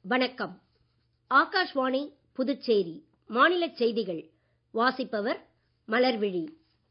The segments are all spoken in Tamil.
வணக்கம் ஆகாஷ்வாணி புதுச்சேரி மாநிலச் செய்திகள் வாசிப்பவர் மலர்விழி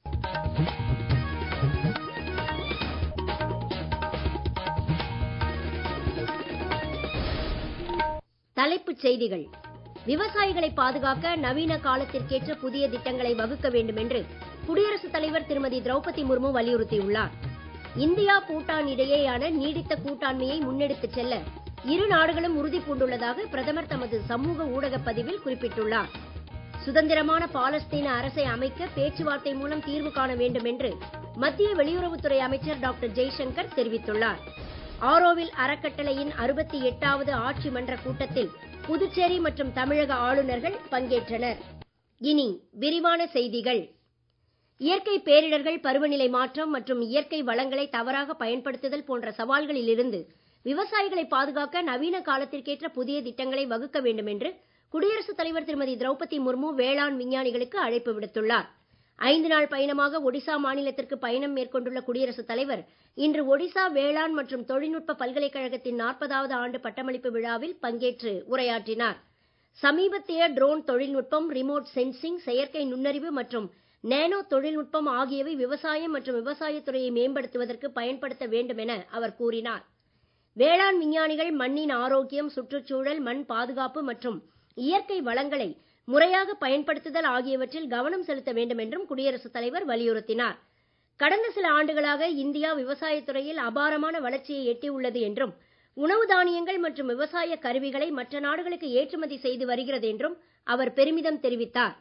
தலைப்புச் செய்திகள் விவசாயிகளை பாதுகாக்க நவீன காலத்திற்கேற்ற புதிய திட்டங்களை வகுக்க வேண்டும் என்று குடியரசுத் தலைவர் திருமதி திரௌபதி முர்மு வலியுறுத்தியுள்ளார் இந்தியா பூட்டான் இடையேயான நீடித்த கூட்டாண்மையை முன்னெடுத்துச் செல்ல இரு நாடுகளும் உறுதி பூண்டுள்ளதாக பிரதமர் தமது சமூக ஊடகப் பதிவில் குறிப்பிட்டுள்ளார் சுதந்திரமான பாலஸ்தீன அரசை அமைக்க பேச்சுவார்த்தை மூலம் தீர்வு காண வேண்டும் என்று மத்திய வெளியுறவுத்துறை அமைச்சர் டாக்டர் ஜெய்சங்கர் தெரிவித்துள்ளார் ஆரோவில் அறக்கட்டளையின் அறுபத்தி எட்டாவது ஆட்சி மன்ற கூட்டத்தில் புதுச்சேரி மற்றும் தமிழக ஆளுநர்கள் பங்கேற்றனர் இனி விரிவான செய்திகள் இயற்கை பேரிடர்கள் பருவநிலை மாற்றம் மற்றும் இயற்கை வளங்களை தவறாக பயன்படுத்துதல் போன்ற சவால்களில் இருந்து விவசாயிகளை பாதுகாக்க நவீன காலத்திற்கேற்ற புதிய திட்டங்களை வகுக்க வேண்டும் என்று குடியரசுத் தலைவர் திருமதி திரௌபதி முர்மு வேளாண் விஞ்ஞானிகளுக்கு அழைப்பு விடுத்துள்ளார் ஐந்து நாள் பயணமாக ஒடிசா மாநிலத்திற்கு பயணம் மேற்கொண்டுள்ள குடியரசுத் தலைவர் இன்று ஒடிசா வேளாண் மற்றும் தொழில்நுட்ப பல்கலைக்கழகத்தின் நாற்பதாவது ஆண்டு பட்டமளிப்பு விழாவில் பங்கேற்று உரையாற்றினார் சமீபத்திய ட்ரோன் தொழில்நுட்பம் ரிமோட் சென்சிங் செயற்கை நுண்ணறிவு மற்றும் நேனோ தொழில்நுட்பம் ஆகியவை விவசாயம் மற்றும் விவசாயத் துறையை மேம்படுத்துவதற்கு பயன்படுத்த வேண்டும் என அவர் கூறினார் வேளாண் விஞ்ஞானிகள் மண்ணின் ஆரோக்கியம் சுற்றுச்சூழல் மண் பாதுகாப்பு மற்றும் இயற்கை வளங்களை முறையாக பயன்படுத்துதல் ஆகியவற்றில் கவனம் செலுத்த வேண்டும் என்றும் குடியரசுத் தலைவர் வலியுறுத்தினார் கடந்த சில ஆண்டுகளாக இந்தியா விவசாயத் துறையில் அபாரமான வளர்ச்சியை எட்டியுள்ளது என்றும் உணவு தானியங்கள் மற்றும் விவசாய கருவிகளை மற்ற நாடுகளுக்கு ஏற்றுமதி செய்து வருகிறது என்றும் அவர் பெருமிதம் தெரிவித்தார்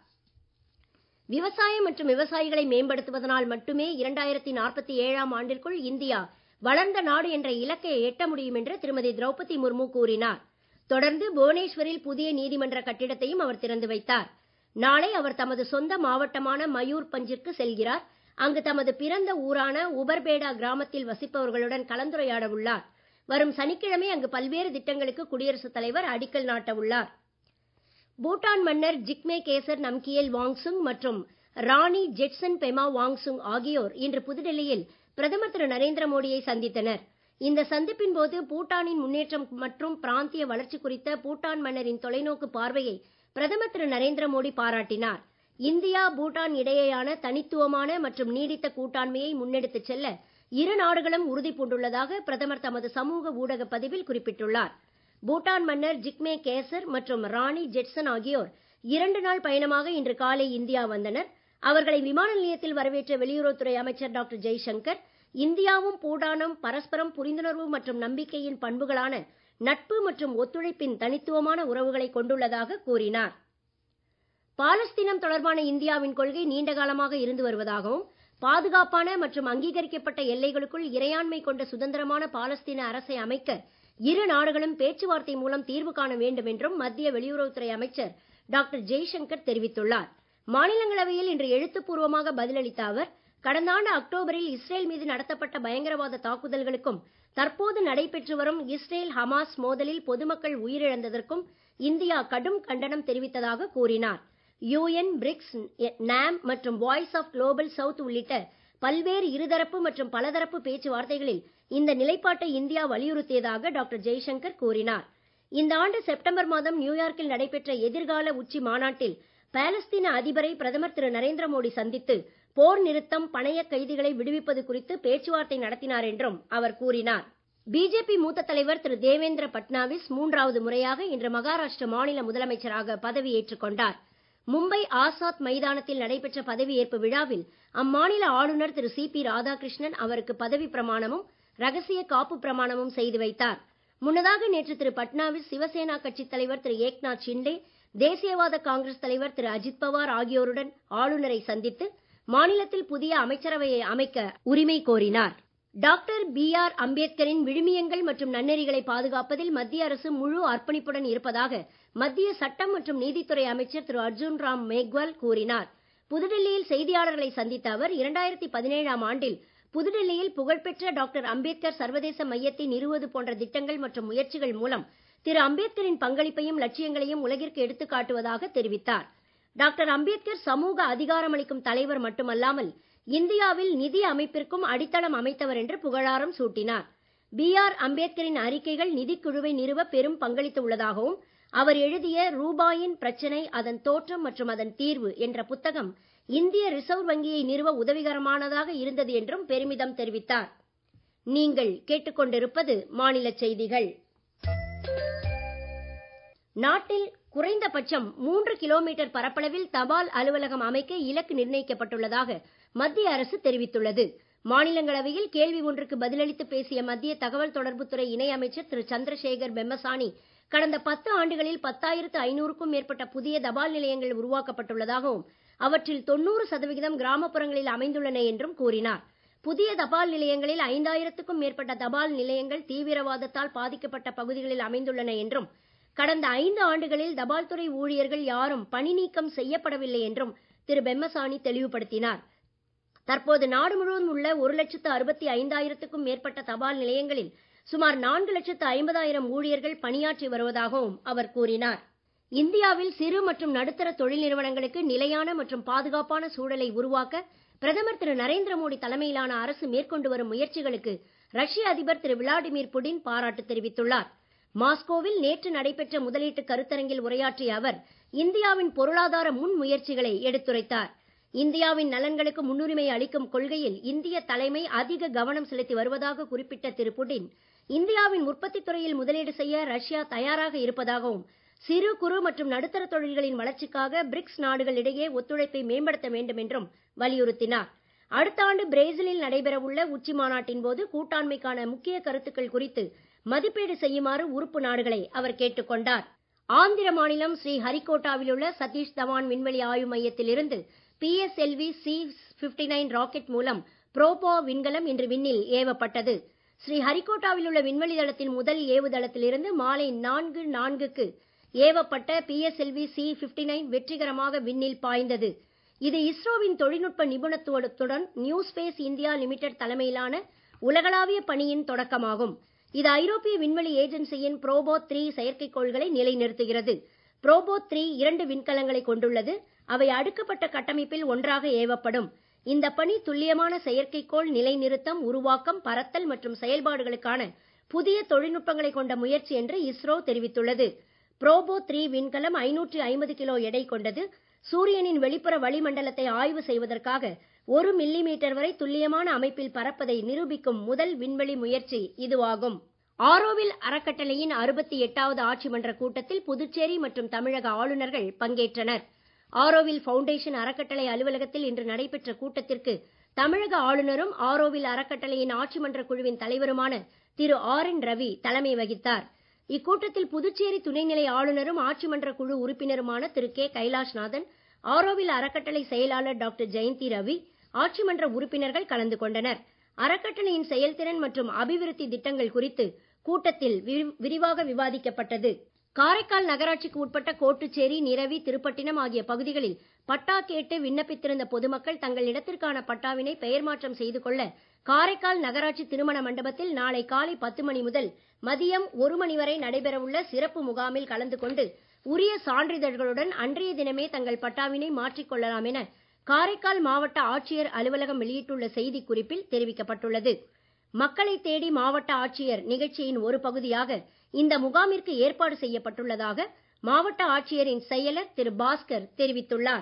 விவசாயம் மற்றும் விவசாயிகளை மேம்படுத்துவதனால் மட்டுமே இரண்டாயிரத்தி நாற்பத்தி ஏழாம் ஆண்டிற்குள் இந்தியா வளர்ந்த நாடு என்ற இலக்கை எட்ட முடியும் என்று திருமதி திரௌபதி முர்மு கூறினார் தொடர்ந்து புவனேஸ்வரில் புதிய நீதிமன்ற கட்டிடத்தையும் அவர் திறந்து வைத்தார் நாளை அவர் தமது சொந்த மாவட்டமான மயூர் பஞ்சிற்கு செல்கிறார் அங்கு தமது பிறந்த ஊரான உபர்பேடா கிராமத்தில் வசிப்பவர்களுடன் கலந்துரையாட உள்ளார் வரும் சனிக்கிழமை அங்கு பல்வேறு திட்டங்களுக்கு குடியரசுத் தலைவர் அடிக்கல் நாட்ட உள்ளார் பூட்டான் மன்னர் ஜிக்மே கேசர் நம்கியல் வாங்சுங் மற்றும் ராணி ஜெட்சன் பெமா வாங்சுங் ஆகியோர் இன்று புதுடெல்லியில் பிரதமர் திரு நரேந்திர மோடியை சந்தித்தனர் இந்த சந்திப்பின் போது பூட்டானின் முன்னேற்றம் மற்றும் பிராந்திய வளர்ச்சி குறித்த பூட்டான் மன்னரின் தொலைநோக்கு பார்வையை பிரதமர் திரு நரேந்திர மோடி பாராட்டினார் இந்தியா பூட்டான் இடையேயான தனித்துவமான மற்றும் நீடித்த கூட்டாண்மையை முன்னெடுத்துச் செல்ல இரு நாடுகளும் உறுதி பூண்டுள்ளதாக பிரதமர் தமது சமூக ஊடக பதிவில் குறிப்பிட்டுள்ளார் பூட்டான் மன்னர் ஜிக்மே கேசர் மற்றும் ராணி ஜெட்சன் ஆகியோர் இரண்டு நாள் பயணமாக இன்று காலை இந்தியா வந்தனர் அவர்களை விமான நிலையத்தில் வரவேற்ற வெளியுறவுத்துறை அமைச்சர் டாக்டர் ஜெய்சங்கர் இந்தியாவும் பூடானும் பரஸ்பரம் புரிந்துணர்வு மற்றும் நம்பிக்கையின் பண்புகளான நட்பு மற்றும் ஒத்துழைப்பின் தனித்துவமான உறவுகளை கொண்டுள்ளதாக கூறினார் பாலஸ்தீனம் தொடர்பான இந்தியாவின் கொள்கை நீண்ட காலமாக இருந்து வருவதாகவும் பாதுகாப்பான மற்றும் அங்கீகரிக்கப்பட்ட எல்லைகளுக்குள் இறையாண்மை கொண்ட சுதந்திரமான பாலஸ்தீன அரசை அமைக்க இரு நாடுகளும் பேச்சுவார்த்தை மூலம் தீர்வு காண வேண்டும் என்றும் மத்திய வெளியுறவுத்துறை அமைச்சர் டாக்டர் ஜெய்சங்கர் தெரிவித்துள்ளார் மாநிலங்களவையில் இன்று எழுத்துப்பூர்வமாக பதிலளித்த அவர் கடந்த ஆண்டு அக்டோபரில் இஸ்ரேல் மீது நடத்தப்பட்ட பயங்கரவாத தாக்குதல்களுக்கும் தற்போது நடைபெற்று வரும் இஸ்ரேல் ஹமாஸ் மோதலில் பொதுமக்கள் உயிரிழந்ததற்கும் இந்தியா கடும் கண்டனம் தெரிவித்ததாக கூறினார் யூஎன் பிரிக்ஸ் நாம் மற்றும் வாய்ஸ் ஆஃப் குளோபல் சவுத் உள்ளிட்ட பல்வேறு இருதரப்பு மற்றும் பலதரப்பு பேச்சுவார்த்தைகளில் இந்த நிலைப்பாட்டை இந்தியா வலியுறுத்தியதாக டாக்டர் ஜெய்சங்கர் கூறினார் இந்த ஆண்டு செப்டம்பர் மாதம் நியூயார்க்கில் நடைபெற்ற எதிர்கால உச்சி மாநாட்டில் பாலஸ்தீன அதிபரை பிரதமர் திரு நரேந்திர மோடி சந்தித்து போர் நிறுத்தம் பணைய கைதிகளை விடுவிப்பது குறித்து பேச்சுவார்த்தை நடத்தினார் என்றும் அவர் கூறினார் பிஜேபி மூத்த தலைவர் திரு தேவேந்திர பட்னாவிஸ் மூன்றாவது முறையாக இன்று மகாராஷ்டிர மாநில முதலமைச்சராக பதவியேற்றுக் கொண்டார் மும்பை ஆசாத் மைதானத்தில் நடைபெற்ற பதவியேற்பு விழாவில் அம்மாநில ஆளுநர் திரு சி பி ராதாகிருஷ்ணன் அவருக்கு பதவி பிரமாணமும் ரகசிய காப்பு பிரமாணமும் செய்து வைத்தார் முன்னதாக நேற்று திரு பட்னாவிஸ் சிவசேனா கட்சித் தலைவர் திரு ஏக்நாத் ஷிண்டே தேசியவாத காங்கிரஸ் தலைவர் திரு அஜித் பவார் ஆகியோருடன் ஆளுநரை சந்தித்து மாநிலத்தில் புதிய அமைச்சரவையை அமைக்க உரிமை கோரினார் டாக்டர் பி ஆர் அம்பேத்கரின் விழுமியங்கள் மற்றும் நன்னெறிகளை பாதுகாப்பதில் மத்திய அரசு முழு அர்ப்பணிப்புடன் இருப்பதாக மத்திய சட்டம் மற்றும் நீதித்துறை அமைச்சர் திரு அர்ஜுன் ராம் மேக்வால் கூறினார் புதுடெல்லியில் செய்தியாளர்களை சந்தித்த அவர் இரண்டாயிரத்தி பதினேழாம் ஆண்டில் புதுடெல்லியில் புகழ்பெற்ற டாக்டர் அம்பேத்கர் சர்வதேச மையத்தை நிறுவது போன்ற திட்டங்கள் மற்றும் முயற்சிகள் மூலம் திரு அம்பேத்கரின் பங்களிப்பையும் லட்சியங்களையும் உலகிற்கு எடுத்துக் காட்டுவதாக தெரிவித்தார் டாக்டர் அம்பேத்கர் சமூக அதிகாரமளிக்கும் தலைவர் மட்டுமல்லாமல் இந்தியாவில் நிதி அமைப்பிற்கும் அடித்தளம் அமைத்தவர் என்று புகழாரம் சூட்டினார் பி ஆர் அம்பேத்கரின் அறிக்கைகள் நிதிக்குழுவை நிறுவ பெரும் பங்களித்து உள்ளதாகவும் அவர் எழுதிய ரூபாயின் பிரச்சனை அதன் தோற்றம் மற்றும் அதன் தீர்வு என்ற புத்தகம் இந்திய ரிசர்வ் வங்கியை நிறுவ உதவிகரமானதாக இருந்தது என்றும் பெருமிதம் தெரிவித்தார் நீங்கள் கேட்டுக்கொண்டிருப்பது மாநில செய்திகள் நாட்டில் குறைந்தபட்சம் மூன்று கிலோமீட்டர் பரப்பளவில் தபால் அலுவலகம் அமைக்க இலக்கு நிர்ணயிக்கப்பட்டுள்ளதாக மத்திய அரசு தெரிவித்துள்ளது மாநிலங்களவையில் கேள்வி ஒன்றுக்கு பதிலளித்து பேசிய மத்திய தகவல் தொடர்புத்துறை இணை அமைச்சர் திரு சந்திரசேகர் பெம்மசானி கடந்த பத்து ஆண்டுகளில் பத்தாயிரத்து ஐநூறுக்கும் மேற்பட்ட புதிய தபால் நிலையங்கள் உருவாக்கப்பட்டுள்ளதாகவும் அவற்றில் தொண்ணூறு சதவிகிதம் கிராமப்புறங்களில் அமைந்துள்ளன என்றும் கூறினார் புதிய தபால் நிலையங்களில் ஐந்தாயிரத்துக்கும் மேற்பட்ட தபால் நிலையங்கள் தீவிரவாதத்தால் பாதிக்கப்பட்ட பகுதிகளில் அமைந்துள்ளன என்றும் கடந்த ஐந்து ஆண்டுகளில் தபால் துறை ஊழியர்கள் யாரும் பணி நீக்கம் செய்யப்படவில்லை என்றும் திரு பெம்மசானி தெளிவுபடுத்தினார் தற்போது நாடு முழுவதும் உள்ள ஒரு லட்சத்து அறுபத்தி ஐந்தாயிரத்துக்கும் மேற்பட்ட தபால் நிலையங்களில் சுமார் நான்கு லட்சத்து ஐம்பதாயிரம் ஊழியர்கள் பணியாற்றி வருவதாகவும் அவர் கூறினார் இந்தியாவில் சிறு மற்றும் நடுத்தர தொழில் நிறுவனங்களுக்கு நிலையான மற்றும் பாதுகாப்பான சூழலை உருவாக்க பிரதமர் திரு நரேந்திர மோடி தலைமையிலான அரசு மேற்கொண்டு வரும் முயற்சிகளுக்கு ரஷ்ய அதிபர் திரு விளாடிமிர் புடின் பாராட்டு தெரிவித்துள்ளார் மாஸ்கோவில் நேற்று நடைபெற்ற முதலீட்டு கருத்தரங்கில் உரையாற்றிய அவர் இந்தியாவின் பொருளாதார முன்முயற்சிகளை எடுத்துரைத்தார் இந்தியாவின் நலன்களுக்கு முன்னுரிமை அளிக்கும் கொள்கையில் இந்திய தலைமை அதிக கவனம் செலுத்தி வருவதாக குறிப்பிட்ட திரு புடின் இந்தியாவின் உற்பத்தித் துறையில் முதலீடு செய்ய ரஷ்யா தயாராக இருப்பதாகவும் சிறு குறு மற்றும் நடுத்தர தொழில்களின் வளர்ச்சிக்காக பிரிக்ஸ் நாடுகளிடையே ஒத்துழைப்பை மேம்படுத்த வேண்டும் என்றும் வலியுறுத்தினார் அடுத்த ஆண்டு பிரேசிலில் நடைபெறவுள்ள உச்சி மாநாட்டின் போது கூட்டாண்மைக்கான முக்கிய கருத்துக்கள் குறித்து மதிப்பீடு செய்யுமாறு உறுப்பு நாடுகளை அவர் கேட்டுக் கொண்டார் ஆந்திர மாநிலம் ஸ்ரீ ஹரிகோட்டாவில் உள்ள சதீஷ் தவான் விண்வெளி ஆய்வு மையத்தில் இருந்து PSLV C fifty nine rocket மூலம் புரோபோ விண்கலம் இன்று விண்ணில் ஏவப்பட்டது ஸ்ரீ ஹரிகோட்டாவில் உள்ள விண்வெளி தளத்தின் முதல் ஏவுதளத்திலிருந்து மாலை நான்கு நான்குக்கு ஏவப்பட்ட பிஎஸ்எல்வி சி பிப்டி நைன் வெற்றிகரமாக விண்ணில் பாய்ந்தது இது இஸ்ரோவின் தொழில்நுட்ப நிபுணத்துவத்துடன் நியூ ஸ்பேஸ் இந்தியா லிமிடெட் தலைமையிலான உலகளாவிய பணியின் தொடக்கமாகும் இது ஐரோப்பிய விண்வெளி ஏஜென்சியின் புரோபோ த்ரீ செயற்கைக்கோள்களை நிலைநிறுத்துகிறது புரோபோ த்ரீ இரண்டு விண்கலங்களை கொண்டுள்ளது அவை அடுக்கப்பட்ட கட்டமைப்பில் ஒன்றாக ஏவப்படும் இந்த பணி துல்லியமான செயற்கைக்கோள் நிலைநிறுத்தம் உருவாக்கம் பறத்தல் மற்றும் செயல்பாடுகளுக்கான புதிய தொழில்நுட்பங்களை கொண்ட முயற்சி என்று இஸ்ரோ தெரிவித்துள்ளது புரோபோ த்ரீ விண்கலம் ஐநூற்று ஐம்பது கிலோ எடை கொண்டது சூரியனின் வெளிப்புற வளிமண்டலத்தை ஆய்வு செய்வதற்காக ஒரு மில்லி மீட்டர் வரை துல்லியமான அமைப்பில் பறப்பதை நிரூபிக்கும் முதல் விண்வெளி முயற்சி இதுவாகும் ஆரோவில் அறக்கட்டளையின் அறுபத்தி எட்டாவது ஆட்சி மன்ற கூட்டத்தில் புதுச்சேரி மற்றும் தமிழக ஆளுநர்கள் பங்கேற்றனர் ஆரோவில் ஃபவுண்டேஷன் அறக்கட்டளை அலுவலகத்தில் இன்று நடைபெற்ற கூட்டத்திற்கு தமிழக ஆளுநரும் ஆரோவில் அறக்கட்டளையின் ஆட்சி மன்ற குழுவின் தலைவருமான திரு ஆர் என் ரவி தலைமை வகித்தார் இக்கூட்டத்தில் புதுச்சேரி துணைநிலை ஆளுநரும் ஆட்சி மன்ற குழு உறுப்பினருமான திரு கே கைலாஷ்நாதன் ஆரோவில் அறக்கட்டளை செயலாளர் டாக்டர் ஜெயந்தி ரவி ஆட்சி மன்ற உறுப்பினர்கள் கலந்து கொண்டனர் அறக்கட்டளையின் செயல்திறன் மற்றும் அபிவிருத்தி திட்டங்கள் குறித்து கூட்டத்தில் விரிவாக விவாதிக்கப்பட்டது காரைக்கால் நகராட்சிக்கு உட்பட்ட கோட்டுச்சேரி நிரவி திருப்பட்டினம் ஆகிய பகுதிகளில் பட்டா கேட்டு விண்ணப்பித்திருந்த பொதுமக்கள் தங்கள் இடத்திற்கான பட்டாவினை பெயர் மாற்றம் செய்து கொள்ள காரைக்கால் நகராட்சி திருமண மண்டபத்தில் நாளை காலை பத்து மணி முதல் மதியம் ஒரு மணி வரை நடைபெறவுள்ள சிறப்பு முகாமில் கலந்து கொண்டு உரிய சான்றிதழ்களுடன் அன்றைய தினமே தங்கள் பட்டாவினை மாற்றிக் கொள்ளலாம் என காரைக்கால் மாவட்ட ஆட்சியர் அலுவலகம் வெளியிட்டுள்ள செய்திக் குறிப்பில் தெரிவிக்கப்பட்டுள்ளது மக்களை தேடி மாவட்ட ஆட்சியர் நிகழ்ச்சியின் ஒரு பகுதியாக இந்த முகாமிற்கு ஏற்பாடு செய்யப்பட்டுள்ளதாக மாவட்ட ஆட்சியரின் செயலர் திரு பாஸ்கர் தெரிவித்துள்ளார்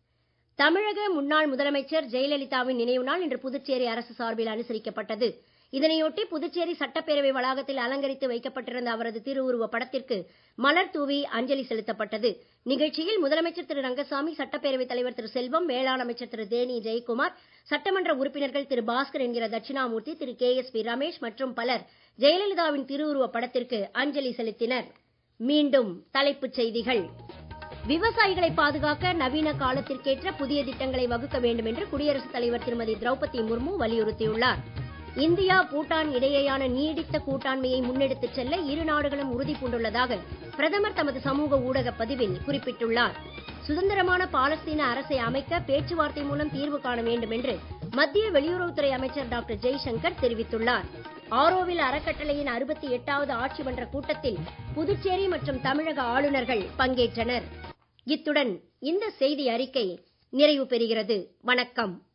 தமிழக முன்னாள் முதலமைச்சர் ஜெயலலிதாவின் நினைவு நாள் இன்று புதுச்சேரி அரசு சார்பில் அனுசரிக்கப்பட்டது இதனையொட்டி புதுச்சேரி சட்டப்பேரவை வளாகத்தில் அலங்கரித்து வைக்கப்பட்டிருந்த அவரது திருவுருவ படத்திற்கு மலர் தூவி அஞ்சலி செலுத்தப்பட்டது நிகழ்ச்சியில் முதலமைச்சர் திரு ரங்கசாமி சட்டப்பேரவைத் தலைவர் திரு செல்வம் வேளாண் அமைச்சர் திரு தேனி ஜெயக்குமார் சட்டமன்ற உறுப்பினர்கள் திரு பாஸ்கர் என்கிற தட்சிணாமூர்த்தி திரு கே எஸ் பி ரமேஷ் மற்றும் பலர் ஜெயலலிதாவின் திருவுருவ படத்திற்கு அஞ்சலி செலுத்தினர் மீண்டும் தலைப்புச் செய்திகள் விவசாயிகளை பாதுகாக்க நவீன காலத்திற்கேற்ற புதிய திட்டங்களை வகுக்க வேண்டும் என்று குடியரசுத் தலைவர் திருமதி திரௌபதி முர்மு வலியுறுத்தியுள்ளார் இந்தியா பூட்டான் இடையேயான நீடித்த கூட்டாண்மையை முன்னெடுத்துச் செல்ல இரு நாடுகளும் உறுதி பூண்டுள்ளதாக பிரதமர் தமது சமூக ஊடக பதிவில் குறிப்பிட்டுள்ளார் சுதந்திரமான பாலஸ்தீன அரசை அமைக்க பேச்சுவார்த்தை மூலம் தீர்வு காண வேண்டும் என்று மத்திய வெளியுறவுத்துறை அமைச்சர் டாக்டர் ஜெய்சங்கர் தெரிவித்துள்ளார் ஆரோவில் அறக்கட்டளையின் அறுபத்தி எட்டாவது ஆட்சி மன்ற கூட்டத்தில் புதுச்சேரி மற்றும் தமிழக ஆளுநர்கள் பங்கேற்றனர் இத்துடன் இந்த செய்தி அறிக்கை நிறைவு பெறுகிறது வணக்கம்